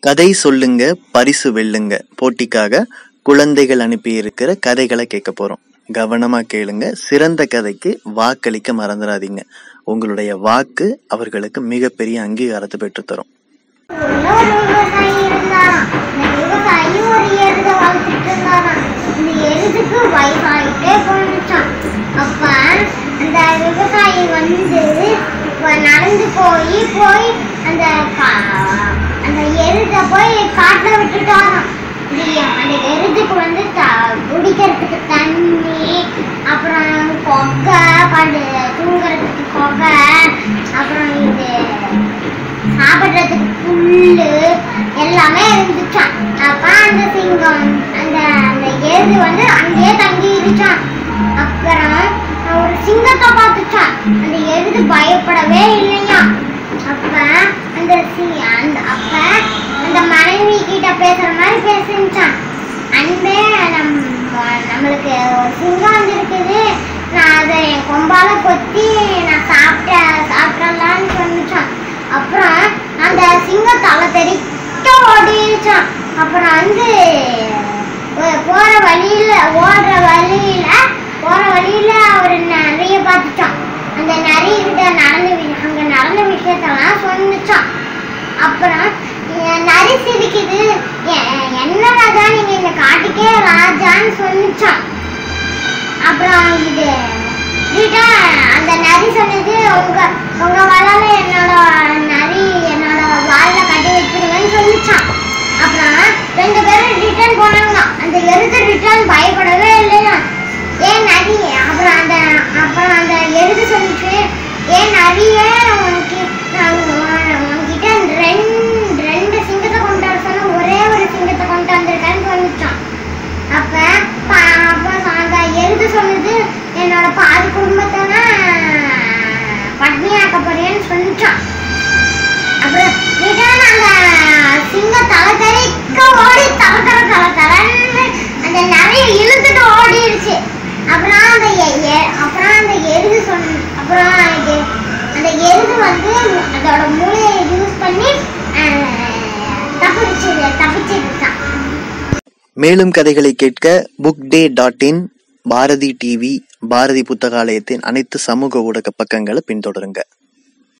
கதை சொல்லுங்க பரிசு வெல்லுங்க போட்டிக்காக குழந்தைகள் அனுப்பியிருக்கிற கதைகளை கேட்க போறோம் கவனமா கேளுங்க சிறந்த கதைக்கு வாக்களிக்க மறந்துடாதீங்க உங்களுடைய வாக்கு அவர்களுக்கு மிகப்பெரிய அங்கீகாரத்தை பெற்றுத்தரும் ஊர்ல ஒரு விவசாயி இருந்தாராம் இந்த விவசாயி ஒரு எருதை வளர்த்துட்டு இருந்தாராம் இந்த எருதுக்கு வயசாயிட்டே போனுச்சான் அப்ப அந்த விவசாயி வந்து இப்ப நடந்து போய் போய் அந்த கா- அந்த எருதை போய் காட்டுல விட்டுட்டாராம் இது அந்த எருதுக்கு வந்து த- குடிக்கிறதுக்கு தண்ணி அப்புறம் கொகை படு தூங்குறதுக்கு கொகை அப்புறம் இது சாப்பிடுறதுக்கு புல்லு எல்லாமே இருந்துச்சான் அப்ப அந்த சிங்கம் அந்த அந்த எருது வந்து அங்கேயே தங்கி இருச்சான் அப்புறம் ஒரு சிங்கத்தை பார்த்துச்சான் அந்த எருது பயப்படவே இல்லையா அப்ப அந்த சி- அந்த அப்ப அந்த மனைவி கிட்ட பேசுற மாதிரி பேசிச்சான் அன்பே நம்ம நம்மளுக்கு ஒரு சிங்கம் வந்திருக்குது நான் அதை என் கொம்பால கொத்தி நான் சாப்பிட்ட சாப்பிடலான்னு சொன்னிச்சான் அப்புறம் அந்த சிங்கம் தலை தெறிக்க ஓடிடுச்சான் அப்புறம் வந்து ஒ- போற வழியில ஓடுற வழியில போற வழியில அவர் நிறைய பார்த்துச்சான் அந்த நிறைய கிட்ட நடந்த வி- அங்க நடந்த விஷயத்தெல்லாம் சொன்னிச்சான் அப்புறம் என் நரி சிரிக்குது எ- என்ன ராஜா நீங்க இந்த காட்டுக்கே ராஜான்னு சொன்னிச்சான் அப்புறம் இது இதுட்டா அந்த நரி சொன்னது உங்க உங்க வலையில என்னோட நரி என்னோட வாயில கட்டி வச்சிருவேன்னு சொல்லிச்சான் அப்புறம் ரெண்டு பேரும் ரிட்டர்ன் போனாங்க அந்த எருது ரிட்டர்ன் பயப்படவே இல்லையா ஏன் நரி அப்புறம் அந்த அப்புறம் அந்த எருது சொல்லிச்சு ஏன் நரியே உனக்கு நான் உன்- உன்கிட்ட ரெண்டு ரெண்டு சிங்கத்தை கொண்டு வர சொன்ன ஒரே ஒரு சிங்கத்தை கொண்டு வந்திருக்கேன்னு சொல்லிச்சான் அப்ப பா- அப்ப அந்த எருது சொன்னது என்னோட பாதி குடும்பத்தை நான் பட்னியாக்க போறேன்னு சொல்லிச்சான் அப்புறம் ரிட்டர்ன் அந்த சிங்கம் தலை தெறிக்க ஓடி தல தல தல தலன்னு அந்த நிறைய இழுத்துட்டு ஓடிடுச்சு அப்புறம் அந்த எ- எ- அப்புறம் அந்த எருது சொன்ன அப்புறம் இது அந்த எருது வந்து அதோட மூளையை யூஸ் பண்ணி அஹ், தப்பிச்சு தப்பிச்சிருச்சான் மேலும் கதைகளை கேட்க book day dot in Bharathi TV Bharathi புத்தகாலயத்தின் அனைத்து சமூக ஊடக பக்கங்களை பின்தொடருங்க